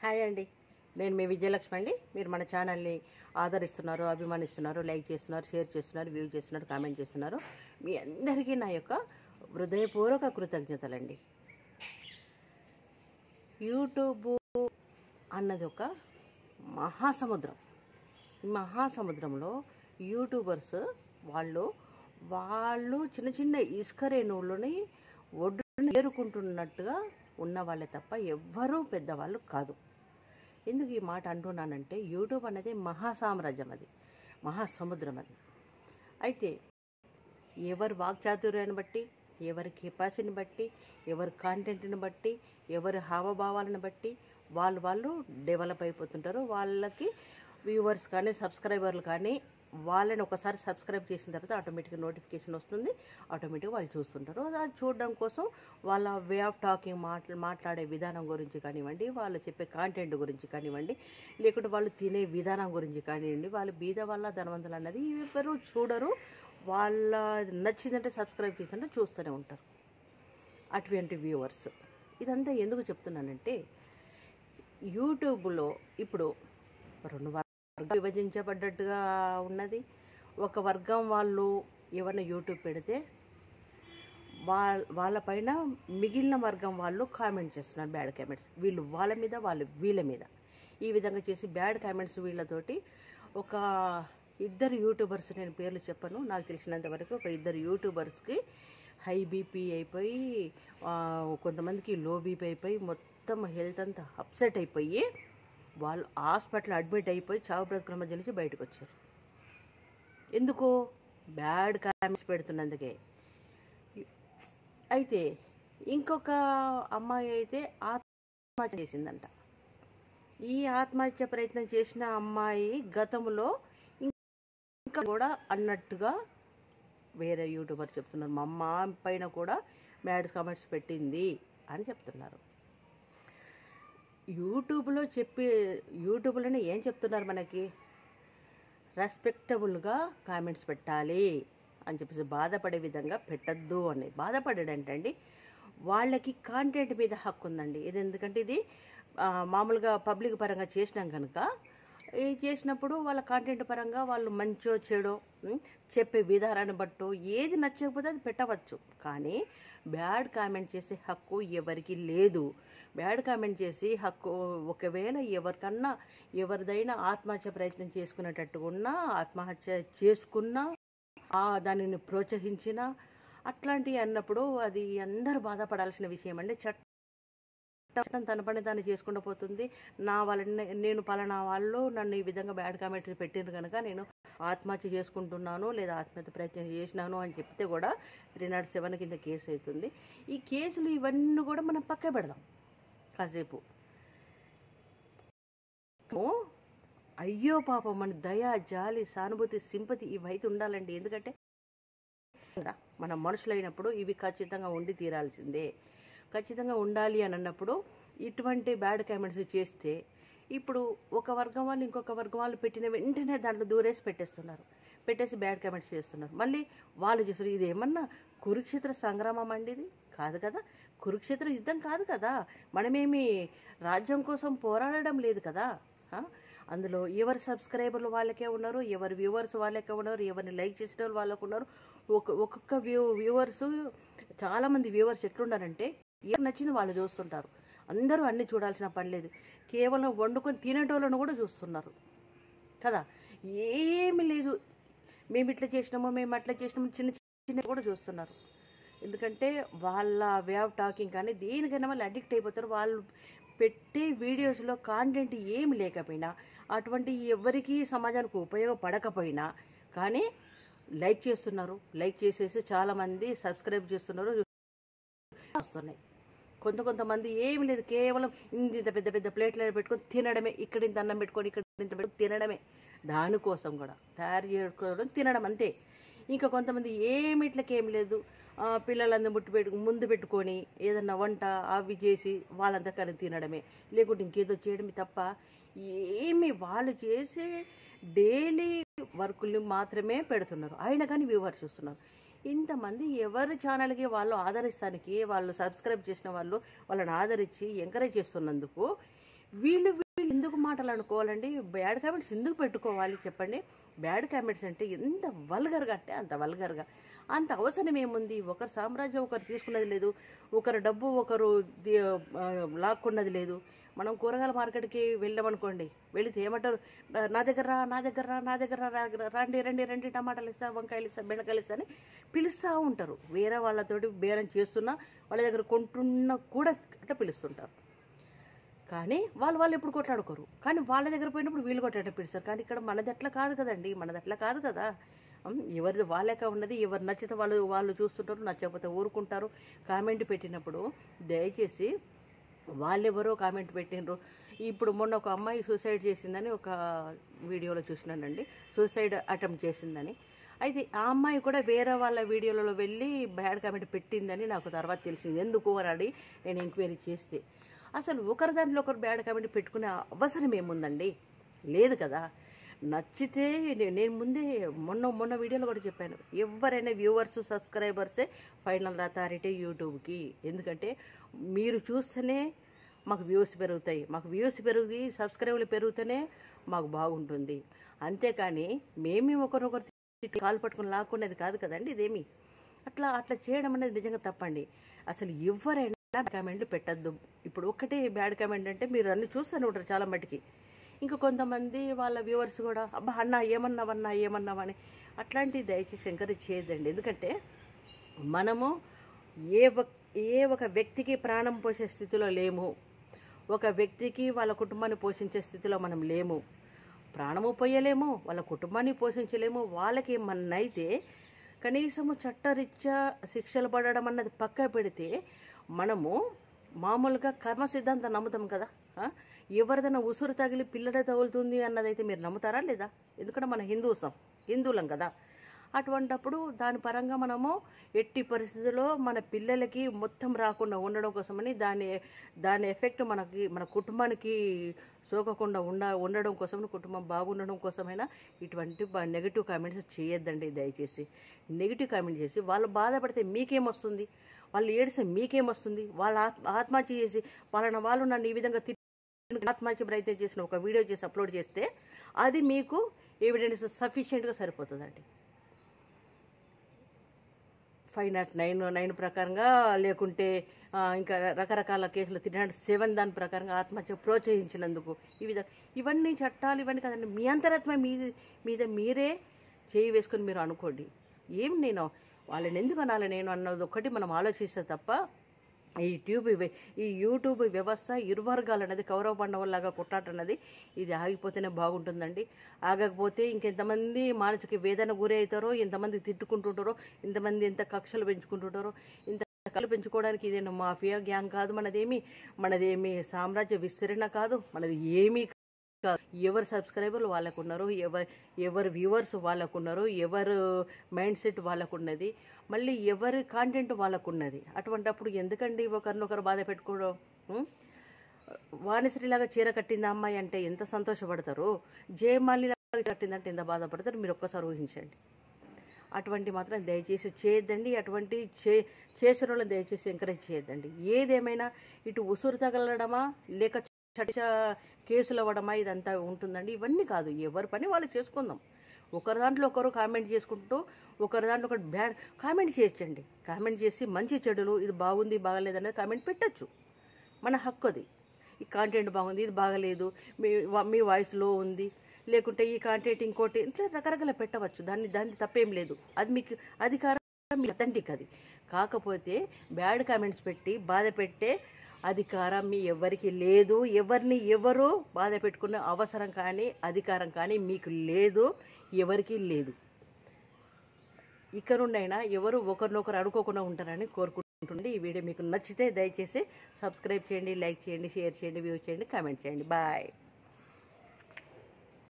Hi అండి నేను మీ విజయలక్ష్మి అండి మీరు మన ఛానల్ని ఆదరిస్తున్నారు అభిమానిస్తున్నారు లైక్ చేస్తున్నారు షేర్ చేస్తున్నారు వ్యూ చేస్తున్నారు కామెంట్ చేస్తున్నారు మీ అందరికీ నా యొక్క హృదయపూర్వక కృతజ్ఞతలండి యూట్యూబ్ అన్నది ఒక మహాసముద్రం ఈ మహాసముద్రంలో యూట్యూబర్స్ వాళ్ళు వాళ్ళు చిన్న చిన్న ఇసుక రేణువులని ఒడ్డున ఏరుకుంటున్నట్టుగా ఉన్న వాళ్ళే తప్ప ఎవ్వరూ పెద్దవాళ్ళు కాదు ఎందుకు ఈ మాట అంటున్నానంటే యూట్యూబ్ అనేది మహాసామ్రాజ్యం అది మహాసముద్రం అది అయితే ఎవరి వాక్చాతుర్యాన్ని బట్టి ఎవరి కెపాసిటీని బట్టి ఎవరి కాంటెంట్ని బట్టి ఎవరి హావభావాలను బట్టి వాళ్ళు వాళ్ళు డెవలప్ అయిపోతుంటారు వాళ్ళకి వ్యూవర్స్ కానీ సబ్స్క్రైబర్లు కానీ వాళ్ళని ఒకసారి సబ్స్క్రైబ్ చేసిన తర్వాత ఆటోమేటిక్గా నోటిఫికేషన్ వస్తుంది ఆటోమేటిక్గా వాళ్ళు చూస్తుంటారు అది చూడడం కోసం వాళ్ళ వే ఆఫ్ టాకింగ్ మాట్లా మాట్లాడే విధానం గురించి కానివ్వండి వాళ్ళు చెప్పే కాంటెంట్ గురించి కానివ్వండి లేకుంటే వాళ్ళు తినే విధానం గురించి కానివ్వండి వాళ్ళు బీద వల్ల ధనవంతులు అన్నది ఎవరు చూడరు వాళ్ళ నచ్చిందంటే సబ్స్క్రైబ్ చేస్తుంటే చూస్తూనే ఉంటారు అటువంటి వ్యూవర్స్ ఇదంతా ఎందుకు చెప్తున్నానంటే యూట్యూబ్లో ఇప్పుడు రెండు వర్గాలు విభజించబడ్డట్టుగా ఉన్నది ఒక వర్గం వాళ్ళు ఏమైనా యూట్యూబ్ పెడితే వాళ్ళ వాళ్ళపైన మిగిలిన వర్గం వాళ్ళు కామెంట్ చేస్తున్నారు బ్యాడ్ కామెంట్స్ వీళ్ళు వాళ్ళ మీద వాళ్ళు వీళ్ళ మీద ఈ విధంగా చేసి బ్యాడ్ కామెంట్స్ వీళ్ళతోటి ఒక ఇద్దరు యూట్యూబర్స్ నేను పేర్లు చెప్పను నాకు తెలిసినంత వరకు ఒక ఇద్దరు యూట్యూబర్స్కి హై బీపీ అయిపోయి ఆ, కొంతమందికి లో బీపీ అయిపోయి మొత్తం హెల్త్ అంతా అప్సెట్ అయిపోయి వాళ్ళు హాస్పిటల్ అడ్మిట్ అయిపోయి చావు బ్రతుకుల మధ్య నుంచి బయటకు వచ్చారు ఎందుకు బ్యాడ్ కామెంట్స్ పెడుతున్నందుకే అయితే ఇంకొక అమ్మాయి అయితే ఆత్మహత్య చేసిందంట ఈ ఆత్మహత్య ప్రయత్నం చేసిన అమ్మాయి గతంలో ఇంకా కూడా అన్నట్టుగా వేరే యూట్యూబర్ చెప్తున్నారు మా అమ్మ పైన కూడా బ్యాడ్ కామెంట్స్ పెట్టింది అని చెప్తున్నారు యూట్యూబ్లో చెప్పి యూట్యూబ్లోనే ఏం చెప్తున్నారు మనకి రెస్పెక్టబుల్గా కామెంట్స్ పెట్టాలి అని చెప్పేసి బాధపడే విధంగా పెట్టద్దు అని బాధపడేటంటండి వాళ్ళకి కాంటెంట్ మీద హక్కు ఉందండి ఇది ఎందుకంటే ఇది ఆ, మామూలుగా పబ్లిక్ పరంగా చేసినాం కనుక ఇది చేసినప్పుడు వాళ్ళ కాంటెంట్ పరంగా వాళ్ళు మంచో చెడో ఉం, చెప్పే విధానాన్ని బట్టో ఏది నచ్చకపోతే అది పెట్టవచ్చు కానీ బ్యాడ్ కామెంట్ చేసే హక్కు ఎవరికి లేదు బ్యాడ్ కామెంట్ చేసి హక్కు ఒకవేళ ఎవరికన్నా ఎవరిదైనా ఆత్మహత్య ప్రయత్నం చేసుకునేటట్టుగా ఉన్నా ఆత్మహత్య చేసుకున్నా ఆ దానిని ప్రోత్సహించిన అట్లాంటివి అన్నప్పుడు అది అందరూ బాధపడాల్సిన విషయం అండి చట్టం తన పని తాను చేసుకుంటూ పోతుంది నా వాళ్ళని నేను పలానా వాళ్ళు నన్ను ఈ విధంగా బ్యాడ్ కామెంట్స్ పెట్టిండ్రు కనుక నేను ఆత్మహత్య చేసుకుంటున్నాను లేదా ఆత్మహత్య ప్రయత్నం చేసినాను అని చెప్తే కూడా త్రీ నాట్ సెవెన్ కింద కేసు అవుతుంది ఈ కేసులు ఇవన్నీ కూడా మనం పక్క పెడదాం కాసేపు ఓ, అయ్యో పాపం మన దయ జాలి సానుభూతి సింపతి ఇవైతే ఉండాలండి ఎందుకంటే కదా, మనం మనుషులైనప్పుడు ఇవి ఖచ్చితంగా ఉండి తీరాల్సిందే ఖచ్చితంగా ఉండాలి అని అన్నప్పుడు ఇటువంటి బ్యాడ్ కామెంట్స్ చేస్తే ఇప్పుడు ఒక వర్గం వాళ్ళు ఇంకొక వర్గం వాళ్ళు పెట్టిన వెంటనే దాంట్లో దూరేసి పెట్టేస్తున్నారు పెట్టేసి బ్యాడ్ కామెంట్స్ చేస్తున్నారు మళ్ళీ వాళ్ళు చేస్తారు ఇది ఏమన్నా కురుక్షేత్ర సంగ్రామం అండి ఇది కాదు కదా కురుక్షేత్ర యుద్ధం కాదు కదా మనమేమి రాజ్యం కోసం పోరాడడం లేదు కదా ఆ? అందులో ఎవరి సబ్స్క్రైబర్లు వాళ్ళకే ఉన్నారు ఎవరి వ్యూవర్స్ వాళ్ళకే ఉన్నారు ఎవరిని లైక్ చేసిన వాళ్ళు వాళ్ళకు ఉన్నారు ఒక ఒక్కొక్క వ్యూ వ్యూవర్స్ చాలామంది వ్యూవర్స్ ఎట్లున్నారంటే ఏం నచ్చింది వాళ్ళు చూస్తుంటారు అందరూ అన్ని చూడాల్సిన పని లేదు కేవలం వండుకొని తినేటోళ్ళను కూడా చూస్తున్నారు కదా ఏమీ లేదు మేము ఇట్లా చేసినామో మేము అట్లా చేసినామో చిన్న చిన్న కూడా చూస్తున్నారు ఎందుకంటే వాళ్ళ వే ఆఫ్ టాకింగ్ కానీ దేనికైనా వాళ్ళు అడిక్ట్ అయిపోతారు వాళ్ళు పెట్టే వీడియోస్లో కాంటెంట్ ఏమి లేకపోయినా అటువంటి ఎవరికి సమాజానికి ఉపయోగపడకపోయినా కానీ లైక్ చేస్తున్నారు లైక్ చేసేసి చాలామంది సబ్స్క్రైబ్ చేస్తున్నారు వస్తున్నాయి కొంత కొంతమంది ఏమి లేదు కేవలం ఇంత ఇంత పెద్ద పెద్ద ప్లేట్లు పెట్టుకొని తినడమే ఇక్కడ ఇంత అన్నం పెట్టుకొని ఇక్కడ ఇంత పెట్టుకొని తినడమే దానికోసం కూడా తయారు చేసుకోవడం తినడం అంతే ఇంకా కొంతమంది ఏమిట్లకి ఏం లేదు ఆ, పిల్లలందరూ ముట్టు పెట్టు ముందు పెట్టుకొని ఏదన్నా వంట అవి చేసి వాళ్ళంతా కలిసి తినడమే లేకుంటే ఇంకేదో చేయడమే తప్ప ఏమి వాళ్ళు చేసే డైలీ వర్కుల్ని మాత్రమే పెడుతున్నారు అయినా కానీ వ్యూవర్స్ చూస్తున్నారు ఇంతమంది ఎవరి ఛానల్కి వాళ్ళు ఆదరిస్తానికి వాళ్ళు సబ్స్క్రైబ్ చేసిన వాళ్ళు వాళ్ళని ఆదరించి ఎంకరేజ్ చేస్తున్నందుకు వీళ్ళు వీళ్ళు ఎందుకు మాటలు అనుకోవాలండి బ్యాడ్ కామెంట్స్ ఎందుకు పెట్టుకోవాలి చెప్పండి బ్యాడ్ కామెంట్స్ అంటే ఎంత వల్గర్గా అంటే అంత వల్గర్గా అంత అవసరం ఏముంది ఒకరు సామ్రాజ్యం ఒకరు తీసుకున్నది లేదు ఒకరు డబ్బు ఒకరు ది- ఆ, లాక్కున్నది లేదు మనం కూరగాయల మార్కెట్కి వెళ్ళామనుకోండి వెళితే ఏమంటారు "నా- నా దగ్గర రా నా దగ్గర రా నా దగ్గర రా రా- రండి రండి రండి టమాటాలు ఇస్తా వంకాయలు ఇస్తా బెండకాయలు ఇస్తా అని పిలుస్తూ ఉంటారు వేరే వాళ్ళతోటి బేరం చేస్తున్నా వాళ్ళ దగ్గర కొంటున్నా కూడా అట్లా పిలుస్తుంటారు కానీ వాళ్ళు వాళ్ళు ఎప్పుడు కొట్లాడుకోరు కానీ వాళ్ళ దగ్గర పోయినప్పుడు వీళ్ళు కొట్టాడ పిలుస్తారు కానీ ఇక్కడ మనది అట్లా కాదు కదండి మనది అట్లా కాదు కదా ఉమ్, ఎవరిది వాళ్ళక ఉన్నది ఎవరు నచ్చితే వాళ్ళు వాళ్ళు చూస్తుంటారు నచ్చకపోతే ఊరుకుంటారు కామెంట్ పెట్టినప్పుడు దయచేసి వాళ్ళెవరో కామెంట్ పెట్టినరు ఇప్పుడు మొన్న ఒక అమ్మాయి సూసైడ్ చేసిందని ఒక వీడియోలో చూసినానండి సూసైడ్ అటెంప్ట్ చేసిందని అయితే ఆ అమ్మాయి కూడా వేరే వాళ్ళ వీడియోలలో వెళ్ళి బ్యాడ్ కామెంట్ పెట్టిందని నాకు తర్వాత తెలిసింది ఎందుకు అని అడిగి నేను ఎంక్వైరీ చేస్తే అసలు ఒకరి దాంట్లో ఒకరు బ్యాడ్ కామెంట్ పెట్టుకునే అవసరం ఏముందండి లేదు కదా నచ్చితే నే- నేను ముందే మొన్న మొన్న వీడియోలో కూడా చెప్పాను ఎవరైనా వ్యూవర్స్ సబ్స్క్రైబర్సే ఫైనల్ అథారిటీ యూట్యూబ్కి ఎందుకంటే మీరు చూస్తేనే మాకు వ్యూస్ పెరుగుతాయి మాకు వ్యూస్ పెరిగి సబ్స్క్రైబర్లు పెరిగితేనే మాకు బాగుంటుంది అంతేకాని మేమే ఒకరొకరు తిట్టి కాలు పట్టుకుని లాక్కునేది కాదు కదండి ఇదేమి అట్లా అట్లా చేయడం అనేది నిజంగా తప్పండి అసలు ఎవరైనా బ్యాడ్ కామెంట్లు పెట్టద్దు ఇప్పుడు ఒక్కటే బ్యాడ్ కామెంట్ అంటే మీరు అన్ని చూస్తూనే ఉంటారు చాలా మటుకి ఇంకా కొంతమంది వాళ్ళ వ్యూవర్స్ కూడా అబ్బా అన్న ఏమన్నావన్నా ఏమన్నావని అట్లాంటివి దయచేసి ఎంకరేజ్ చేయొద్దండి ఎందుకంటే మనము ఏ ఒక ఏ ఒక వ్యక్తికి ప్రాణం పోసే స్థితిలో లేము ఒక వ్యక్తికి వాళ్ళ కుటుంబాన్ని పోషించే స్థితిలో మనం లేము ప్రాణము పోయలేము వాళ్ళ కుటుంబాన్ని పోషించలేము వాళ్ళకి ఏమన్నా అయితే కనీసము చట్టరీత్యా శిక్షలు పడడం అన్నది పక్క పెడితే మనము మామూలుగా కర్మ సిద్ధాంతం నమ్ముతాం కదా ఆ? ఎవరిదైనా ఉసురు తగిలి పిల్లడ తగులుతుంది అన్నదైతే మీరు నమ్ముతారా లేదా ఎందుకంటే మన హిందూసం హిందువులం కదా అటువంటప్పుడు దాని పరంగా మనము ఎట్టి పరిస్థితుల్లో మన పిల్లలకి మొత్తం రాకుండా ఉండడం కోసమని దాని దాని ఎఫెక్ట్ మనకి మన కుటుంబానికి సోకకుండా ఉండ ఉండడం కోసం కుటుంబం బాగుండడం కోసమైనా ఇటువంటి నెగిటివ్ కామెంట్స్ చేయొద్దండి దయచేసి నెగిటివ్ కామెంట్ చేసి వాళ్ళు బాధపడితే మీకేమొస్తుంది వాళ్ళు ఏడిస్తే మీకేమొస్తుంది వాళ్ళ ఆత్మ ఆత్మహత్య చేసి వాళ్ళని వాళ్ళు నన్ను ఈ విధంగా తిట్టి ఆత్మహత్య ప్రయత్నం చేసిన ఒక వీడియో చేసి అప్లోడ్ చేస్తే అది మీకు ఎవిడెన్స్ సఫిషియెంట్గా సరిపోతుందండి ఫైవ్ నాట్ నైన్ నైన్ ప్రకారంగా లేకుంటే ఆ, ఇంకా రకరకాల కేసులు త్రీ హండ్రెడ్ సెవెన్ దాని ప్రకారంగా ఆత్మహత్య ప్రోత్సహించినందుకు ఈ విధంగా ఇవన్నీ చట్టాలు ఇవన్నీ కదండి మీ అంతరాత్మ మీ మీద మీరే చేయి వేసుకొని మీరు అనుకోండి ఏం నేను వాళ్ళని ఎందుకు అనాలి నేను అన్నది ఒక్కటి మనం ఆలోచిస్తే తప్ప ఈ ట్యూబ్ ఇవి- ఈ యూట్యూబ్ వ్యవస్థ ఇరు వర్గాలు అనేది కౌరవ పండవల్లాగా కొట్లాట అన్నది ఇది ఆగిపోతేనే బాగుంటుందండి ఆగకపోతే ఇంకెంతమంది మానసిక వేదన గురి అవుతారో ఎంతమంది తిట్టుకుంటుంటారో ఇంతమంది ఎంత కక్షలు పెంచుకుంటుంటారో ఇంత కళ్ళు పెంచుకోవడానికి ఇదేనా మాఫియా గ్యాంగ్ కాదు మనదేమి మనదేమి సామ్రాజ్య విస్తరణ కాదు మనది ఏమీ కాదు ఎవరు సబ్స్క్రైబర్లు వాళ్ళకు ఉన్నారు ఎవరు ఎవరు వ్యూవర్స్ వాళ్ళకు ఉన్నారు ఎవరు మైండ్ సెట్ వాళ్ళకు ఉన్నది మళ్ళీ ఎవరి కాంటెంట్ వాళ్ళకు ఉన్నది అటువంటప్పుడు ఎందుకండి ఒకరినొకరు బాధ పెట్టుకోవడం ఉం? వాణిశ్రీలాగా చీర కట్టింది ఆ అమ్మాయి అంటే ఎంత సంతోషపడతారు జయమాలిలాగా కట్టిందంటే ఎంత బాధపడతారు మీరు ఒక్కసారి ఊహించండి అటువంటి మాత్రం దయచేసి చేయొద్దండి అటువంటి చే చేసిన వాళ్ళని దయచేసి ఎంకరేజ్ చేయొద్దండి ఏదేమైనా ఇటు ఉసురు తగలడమా లేక చట్ట కేసులు అవ్వడమా ఇదంతా ఉంటుందండి ఇవన్నీ కాదు ఎవరి పని వాళ్ళు చేసుకుందాం ఒకరి దాంట్లో ఒకరు కామెంట్ చేసుకుంటూ ఒకరి దాంట్లో ఒకటి బ్యాడ్ కామెంట్ చేయొచ్చండి కామెంట్ చేసి మంచి చెడులు ఇది బాగుంది బాగలేదు అనేది కామెంట్ పెట్టచ్చు మన హక్కు అది ఈ కాంటెంట్ బాగుంది ఇది బాగలేదు మీ వా- మీ వాయిస్లో ఉంది లేకుంటే ఈ కాంటెంట్ ఇంకోటి ఇట్లా రకరకాల పెట్టవచ్చు దాన్ని దాన్ని తప్పేం లేదు అది మీకు అధికారం మీ అథెంటిక్ అది కాకపోతే బ్యాడ్ కామెంట్స్ పెట్టి బాధ పెట్టే అధికారం మీ ఎవరికి లేదు ఎవరిని ఎవరు బాధ పెట్టుకునే అవసరం కానీ అధికారం కానీ మీకు లేదు ఎవరికీ లేదు ఇక నుండైనా ఎవరు ఒకరినొకరు అనుకోకుండా ఉంటారని కోరుకుంటుండే ఈ వీడియో మీకు నచ్చితే దయచేసి సబ్స్క్రైబ్ చేయండి లైక్ చేయండి షేర్ చేయండి వ్యూ చేయండి కామెంట్ చేయండి బాయ్